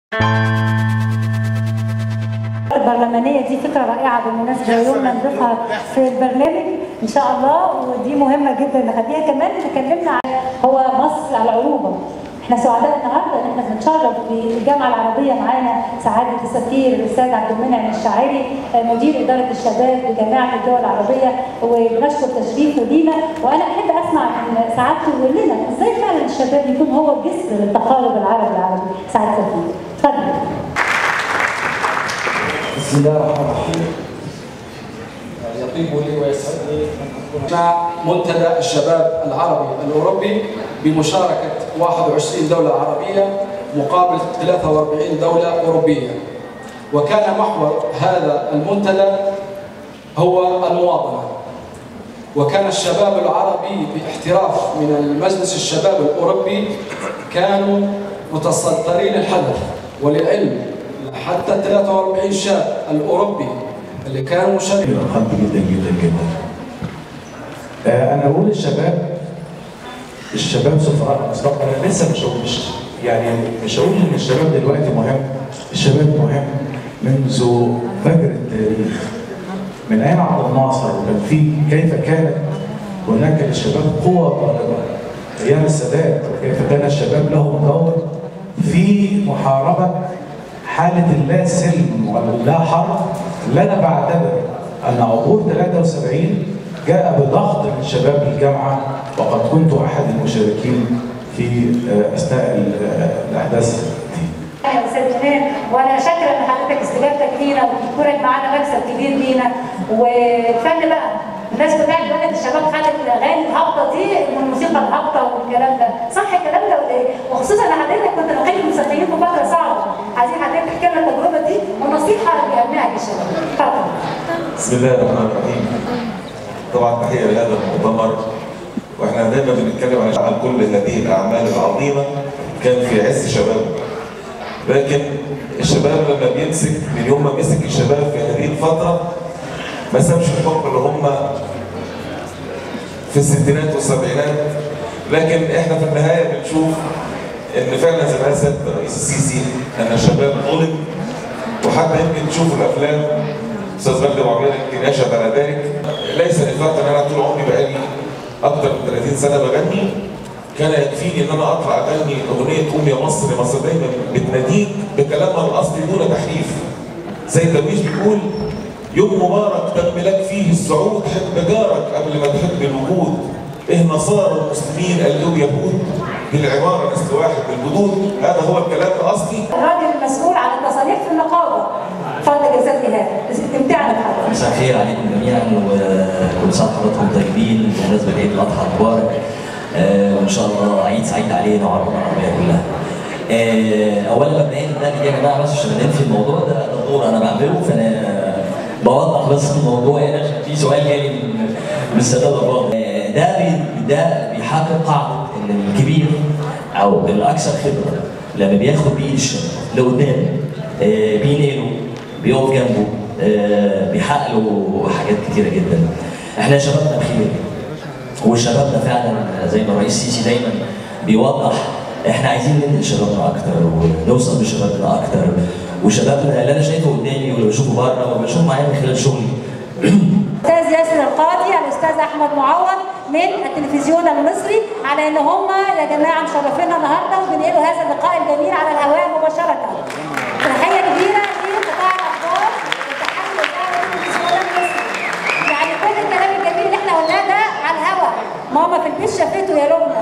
البرلمانيه دي فكره رائعه بالمناسبه يوم ما نضيفها في البرنامج ان شاء الله ودي مهمه جدا نخليها كمان اتكلمنا عن هو مصر على العروبه احنا سعداء النهارده ان احنا بنتشرف بالجامعه العربيه معانا سعاده السفير الاستاذ عبد المنعم الشاعري مدير اداره الشباب بجامعه الدول العربيه وبنشكر تشريفه لينا وانا احب اسمع من سعادته يقول لنا ازاي فعلا الشباب يكون هو الجسر للتقارب العربي العربي سعاده السفير اتفضل بسم الله الرحمن الرحيم يطيب لي ويسعدني ان اكون مع منتدى الشباب العربي الاوروبي بمشاركه 21 دوله عربيه مقابل 43 دوله اوروبيه وكان محور هذا المنتدى هو المواطنه وكان الشباب العربي باحتراف من المجلس الشباب الاوروبي كانوا متصدرين الحدث وللعلم حتى 43 شاب الاوروبي اللي كانوا مشاركين الخط جدا جدا جدا آه، انا بقول للشباب الشباب سفراء المستقبل انا لسه مش مش يعني مش هقول ان الشباب دلوقتي مهم الشباب مهم منذ فجر التاريخ من ايام عبد الناصر وكان في كيف كانت هناك للشباب قوه طالبه ايام السادات وكيف كان الشباب لهم دور في محاربه حاله اللا سلم واللا حرب اللي انا بعتبر ان عبور 73 جاء بضغط من شباب الجامعه وقد كنت احد المشاركين في اثناء الاحداث دي. يا استاذ جنان وانا شاكره ان حضرتك استجابتك لينا وكونك معانا مكسب كبير لينا والفن بقى الناس بتاعت بلد الشباب خدت الاغاني الهابطه دي والموسيقى الهابطه والكلام ده صح الكلام ده ولا ايه؟ وخصوصا ان حضرتك كنت نقيب الموسيقيين في فتره صعبه عايزين حضرتك تحكي لنا التجربه دي ونصيحه لابنائك الشباب اتفضل بسم الله الرحمن الرحيم طبعا تحيه لهذا المؤتمر واحنا دايما بنتكلم عن عن كل هذه الاعمال العظيمه كان في عز شبابه لكن الشباب لما بيمسك من يوم ما مسك الشباب في هذه الفتره ما سابش الحكم اللي هم في الستينات والسبعينات لكن احنا في النهايه بنشوف ان فعلا زي ما سياده الرئيس السيسي ان الشباب ظلم وحتى يمكن تشوفوا الافلام استاذ مجدي ابو عبيد يمكن يشهد على ذلك ليس لفتره ان انا طول عمري بقالي اكثر من 30 سنه بغني كان يكفيني ان انا اطلع اغني اغنيه قوم يا مصر يا مصر دايما بتناديك بكلامها الاصلي دون تحريف زي الدرويش بيقول يوم مبارك تم لك فيه الصعود حب جارك قبل ما تحب الوجود ايه نصارى المسلمين قالوا يهود بالعباره نسل واحد بالجدود هذا هو الكلام الاصلي الراجل المسؤول عن التصاريح في النقابه اتفضل يا استاذ ايهاب استمتعنا بحضرتك مساء الخير عليكم جميعا وكل سنه وحضراتكم طيبين بمناسبه عيد الاضحى المبارك آه، وان شاء الله عيد سعيد علينا وعلى الامه العربيه كلها. آه، اولا مبدئيا ده يا جماعه بس عشان ننفي الموضوع ده ده دور انا بعمله فانا بوضح بس الموضوع يعني عشان في سؤال جالي من من السادات الفاضل. آه، ده بي ده بيحقق قاعده ان الكبير او الاكثر خبره لما بياخد بايد الشباب لقدام آه، بينقله بيقف جنبه آه، بيحقق له حاجات كتيره جدا. احنا شبابنا بخير وشبابنا فعلا زي ما الرئيس السيسي دايما بيوضح احنا عايزين ننقل شبابنا اكتر ونوصل لشبابنا اكتر وشبابنا اللي انا شايفه قدامي واللي بشوفه بره وبشوفه معايا من خلال شغلي الاستاذ ياسر القاضي الاستاذ احمد معوض من التلفزيون المصري على ان هم يا جماعه مشرفينا النهارده وبنقلوا هذا اللقاء الجميل على الهواء مباشره. تحيه كبيره لقطاع الاخبار والتحول الاعلى للتلفزيون المصري. يعني كل الكلام الجميل اللي احنا قلناه ده على الهواء. ماما في البيت شافته يا لبنى.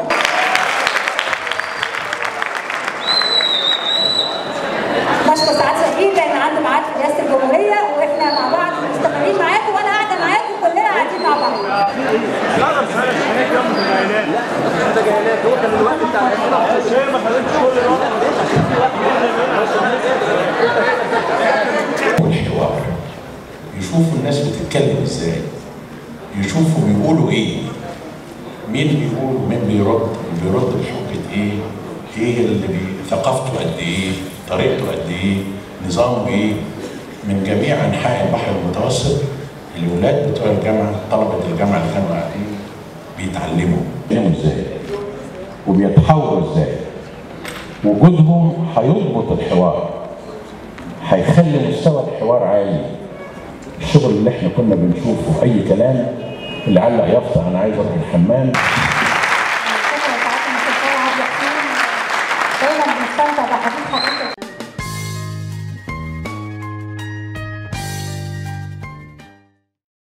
بشكر سعاد سفير لان عنده ميعاد في رئاسه الجمهوريه واحنا مع بعض مستمرين معاكم وانا قاعده معاكم كلنا قاعدين مع بعض. والحوار يشوفوا الناس بتتكلم ازاي يشوفوا بيقولوا ايه مين بيقول ومين بيرد بيرد بحجة ايه ايه اللي بي... ثقافته قد ايه طريقته قد ايه نظامه ايه من جميع انحاء البحر المتوسط الولاد بتوع الجامعه طلبه الجامعه اللي كانوا قاعدين بيتعلموا بيتعلموا ازاي وبيتحاوروا ازاي وجودهم هيضبط الحوار هيخلي مستوى الحوار عالي الشغل اللي احنا كنا بنشوفه اي كلام اللي علق يافطه انا عايز اروح الحمام